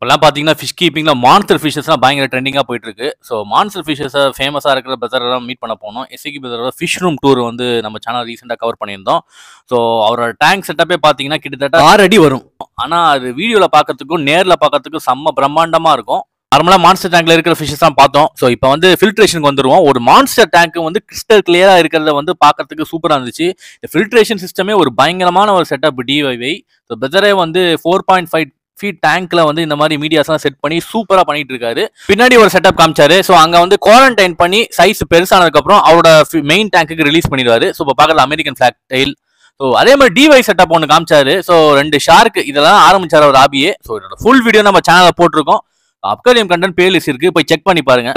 இப்போல்லாம் பார்த்தீங்கன்னா fish கீப்பிங்கில் monster ஃபிஷஸ்லாம் பயங்கர ட்ரெண்டிங்காக போயிட்டு இருக்கு ஸோ மான்ஸ்டர் ஃபிஷஸை ஃபேமஸாக இருக்கிற பிரதரெல்லாம் மீட் பண்ண போனோம் எஸ்சிக்கு பிரதரோட ஃபிஷ் ரூம் டூர் வந்து நம்ம சேனல் ரீசெண்டாக கவர் பண்ணியிருந்தோம் ஸோ அவரோட டேங்க் செட்டப்பே பார்த்தீங்கன்னா கிட்டத்தட்ட ஆறு அடி வரும் ஆனால் அது வீடியோவில் பார்க்கறதுக்கும் நேரில் பார்க்கறதுக்கும் செம்ம பிரம்மாண்டமாக இருக்கும் நார்மலாக மான்ஸ்டர் டேங்க்ல இருக்கிற ஃபிஷஸ் தான் பார்த்தோம் ஸோ இப்போ வந்து ஃபில்ட்ரேஷனுக்கு வந்துருவோம் ஒரு மான்ஸ்டர் டேங்க் வந்து கிறிஸ்டல் கிளியராக இருக்கிறத வந்து பார்க்கறதுக்கு சூப்பராக இருந்துச்சு இந்த ஃபில்ட்ரேஷன் சிஸ்டமே ஒரு பயங்கரமான ஒரு செட்டப் டிவைவை ஸோ பெதரே வந்து ஃபோர் பாயிண்ட் ஃபைவ் ஃபீட் டேங்க்ல வந்து இந்த மாதிரி மீடியாஸ்லாம் செட் பண்ணி சூப்பராக பண்ணிட்டு இருக்காரு பின்னாடி ஒரு செட்டப் காமிச்சாரு ஸோ அங்கே வந்து குவாரண்டைன் பண்ணி சைஸ் பெருசானதுக்கப்புறம் அவரோட மெயின் டேங்க்குக்கு ரிலீஸ் பண்ணிடுவாரு ஸோ இப்போ பார்க்குறது அமெரிக்கன் ஃபிளாக் டெயில் ஸோ அதே மாதிரி டிவை செட்டப் ஒன்று காமிச்சாரு ஸோ ரெண்டு ஷார்க் இதெல்லாம் ஆரம்பிச்சாரு அவர் ஆபியே ஸோ இதோட ஃபுல் வீடியோ நம்ம சேனலில் போட்டிருக்கோம் அப்கரியம் கண்டென்ட் பிளேலிஸ்ட் இருக்கு போய் செக் பண்ணி பாருங்க